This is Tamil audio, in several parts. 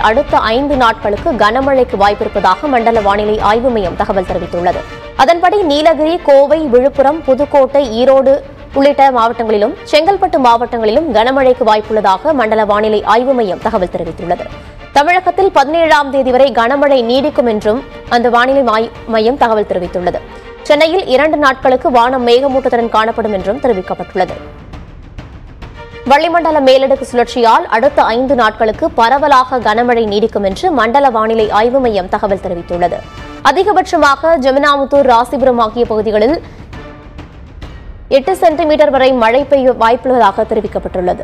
அடுத்த ஐந்து நாட்களுக்கு கனமழைக்கு வாய்ப்பிருப்பதாக மண்டல வானிலை ஆய்வு மையம் தகவல் தெரிவித்துள்ளது அதன்படி நீலகிரி கோவை விழுப்புரம் புதுக்கோட்டை ஈரோடு உள்ளிட்ட மாவட்டங்களிலும் செங்கல்பட்டு மாவட்டங்களிலும் கனமழைக்கு வாய்ப்புள்ளதாக மண்டல வானிலை ஆய்வு மையம் தகவல் தெரிவித்துள்ளது தமிழகத்தில் பதினேழாம் தேதி வரை கனமழை நீடிக்கும் என்றும் அந்த வானிலை மாய்- மையம் தகவல் தெரிவித்துள்ளது சென்னையில் இரண்டு நாட்களுக்கு வானம் மேகமூட்டத்துடன் காணப்படும் என்றும் தெரிவிக்கப்பட்டுள்ளது வளிமண்டல மேலடுக்கு சுழற்சியால் அடுத்த ஐந்து நாட்களுக்கு பரவலாக கனமழை நீடிக்கும் என்று மண்டல வானிலை ஆய்வு மையம் தகவல் தெரிவித்துள்ளது அதிகபட்சமாக ஜெமினாமுத்தூர் ராசிபுரம் ஆகிய பகுதிகளில் எட்டு சென்டிமீட்டர் வரை மழை பெய்ய வாய்ப்புள்ளதாக தெரிவிக்கப்பட்டுள்ளது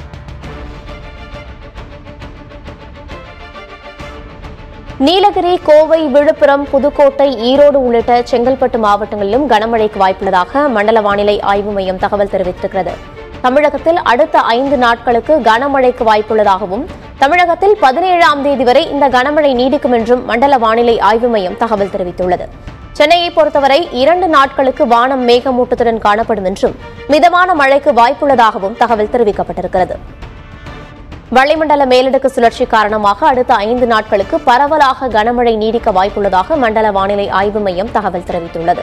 நீலகிரி கோவை விழுப்புரம் புதுக்கோட்டை ஈரோடு உள்ளிட்ட செங்கல்பட்டு மாவட்டங்களிலும் கனமழைக்கு வாய்ப்புள்ளதாக மண்டல வானிலை ஆய்வு மையம் தகவல் தெரிவித்திருக்கிறது தமிழகத்தில் அடுத்த ஐந்து நாட்களுக்கு கனமழைக்கு வாய்ப்புள்ளதாகவும் தமிழகத்தில் பதினேழாம் தேதி வரை இந்த கனமழை நீடிக்கும் என்றும் மண்டல வானிலை ஆய்வு மையம் தகவல் தெரிவித்துள்ளது சென்னையை பொறுத்தவரை இரண்டு நாட்களுக்கு வானம் மேகமூட்டத்துடன் காணப்படும் என்றும் மிதமான மழைக்கு வாய்ப்புள்ளதாகவும் தகவல் தெரிவிக்கப்பட்டிருக்கிறது வளிமண்டல மேலடுக்கு சுழற்சி காரணமாக அடுத்த ஐந்து நாட்களுக்கு பரவலாக கனமழை நீடிக்க வாய்ப்புள்ளதாக மண்டல வானிலை ஆய்வு மையம் தகவல் தெரிவித்துள்ளது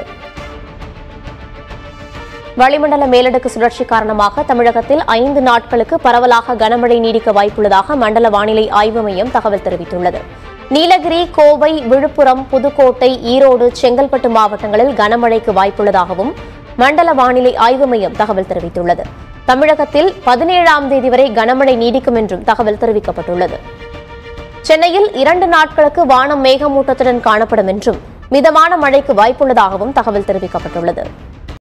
வளிமண்டல மேலடுக்கு சுழற்சி காரணமாக தமிழகத்தில் ஐந்து நாட்களுக்கு பரவலாக கனமழை நீடிக்க வாய்ப்புள்ளதாக மண்டல வானிலை ஆய்வு மையம் தகவல் தெரிவித்துள்ளது நீலகிரி கோவை விழுப்புரம் புதுக்கோட்டை ஈரோடு செங்கல்பட்டு மாவட்டங்களில் கனமழைக்கு வாய்ப்புள்ளதாகவும் மண்டல வானிலை ஆய்வு மையம் தகவல் தெரிவித்துள்ளது தமிழகத்தில் பதினேழாம் தேதி வரை கனமழை நீடிக்கும் என்றும் தகவல் தெரிவிக்கப்பட்டுள்ளது சென்னையில் இரண்டு நாட்களுக்கு வானம் மேகமூட்டத்துடன் காணப்படும் என்றும் மிதமான மழைக்கு வாய்ப்புள்ளதாகவும் தகவல் தெரிவிக்கப்பட்டுள்ளது